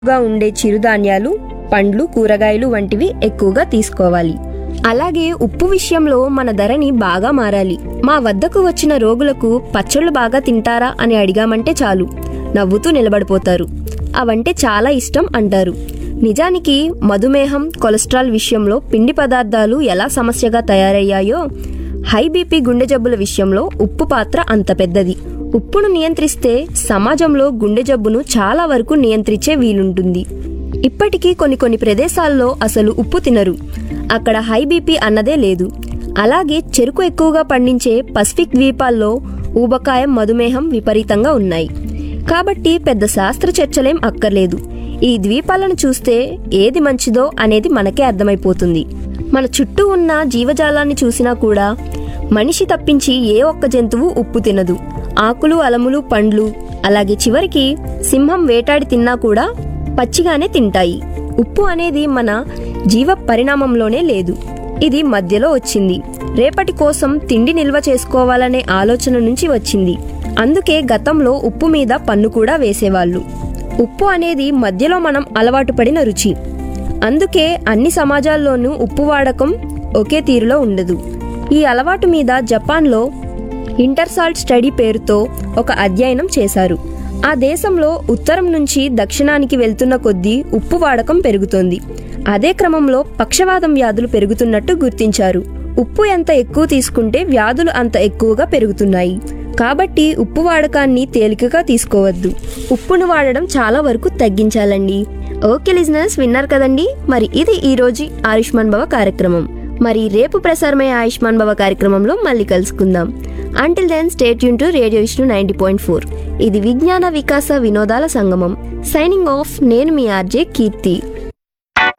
గా ఉండే చిరుధాన్యాలు పండ్లు కూరగాయలు వంటివి ఎక్కువగా తీసుకోవాలి అలాగే ఉప్పు విషయంలో మన ధరని బాగా మారాలి మా వద్దకు వచ్చిన రోగులకు పచ్చళ్ళు బాగా తింటారా అని అడిగామంటే చాలు నవ్వుతూ నిలబడిపోతారు అవంటే చాలా ఇష్టం అంటారు నిజానికి మధుమేహం కొలెస్ట్రాల్ విషయంలో పిండి పదార్థాలు ఎలా సమస్యగా తయారయ్యాయో హై బీపీ గుండె జబ్బుల విషయంలో ఉప్పు పాత్ర అంత పెద్దది ఉప్పును నియంత్రిస్తే సమాజంలో గుండె జబ్బును చాలా వరకు నియంత్రించే వీలుంటుంది ఇప్పటికీ కొన్ని కొన్ని ప్రదేశాల్లో అసలు ఉప్పు తినరు అక్కడ హై బీపీ అన్నదే లేదు అలాగే చెరుకు ఎక్కువగా పండించే పసిఫిక్ ద్వీపాల్లో ఊబకాయం మధుమేహం విపరీతంగా ఉన్నాయి కాబట్టి పెద్ద శాస్త్ర చర్చలేం అక్కర్లేదు ఈ ద్వీపాలను చూస్తే ఏది మంచిదో అనేది మనకే అర్థమైపోతుంది మన చుట్టూ ఉన్న జీవజాలాన్ని చూసినా కూడా మనిషి తప్పించి ఏ ఒక్క జంతువు ఉప్పు తినదు ఆకులు అలములు పండ్లు అలాగే చివరికి సింహం వేటాడి తిన్నా కూడా పచ్చిగానే తింటాయి ఉప్పు అనేది మన జీవ పరిణామంలోనే లేదు ఇది మధ్యలో వచ్చింది రేపటి కోసం తిండి నిల్వ చేసుకోవాలనే ఆలోచన నుంచి వచ్చింది అందుకే గతంలో ఉప్పు మీద పన్ను కూడా వేసేవాళ్ళు ఉప్పు అనేది మధ్యలో మనం అలవాటు పడిన రుచి అందుకే అన్ని సమాజాల్లోనూ ఉప్పు వాడకం ఒకే తీరులో ఉండదు ఈ అలవాటు మీద జపాన్లో ఇంటర్సాల్ట్ స్టడీ పేరుతో ఒక అధ్యయనం చేశారు ఆ దేశంలో ఉత్తరం నుంచి దక్షిణానికి వెళ్తున్న కొద్దీ ఉప్పు వాడకం పెరుగుతోంది అదే క్రమంలో పక్షవాతం వ్యాధులు పెరుగుతున్నట్టు గుర్తించారు ఉప్పు ఎంత ఎక్కువ తీసుకుంటే వ్యాధులు అంత ఎక్కువగా పెరుగుతున్నాయి కాబట్టి ఉప్పు వాడకాన్ని తేలికగా తీసుకోవద్దు ఉప్పును వాడడం చాలా వరకు తగ్గించాలండి ఓకే లిజినర్స్ విన్నారు కదండి మరి ఇది ఈ రోజు ఆయుష్మాన్ భవ కార్యక్రమం మరి రేపు ప్రసారమయ్యే ఆయుష్మాన్ భవ కార్యక్రమంలో మళ్ళీ కలుసుకుందాం అంటిల్ దెన్ స్టేట్ యూన్ to radio Vishnu ninety point four ఇది విజ్ఞాన వికాస వినోదాల సంగమం సైనింగ్ ఆఫ్ నేను మీ ఆర్జే కీర్తి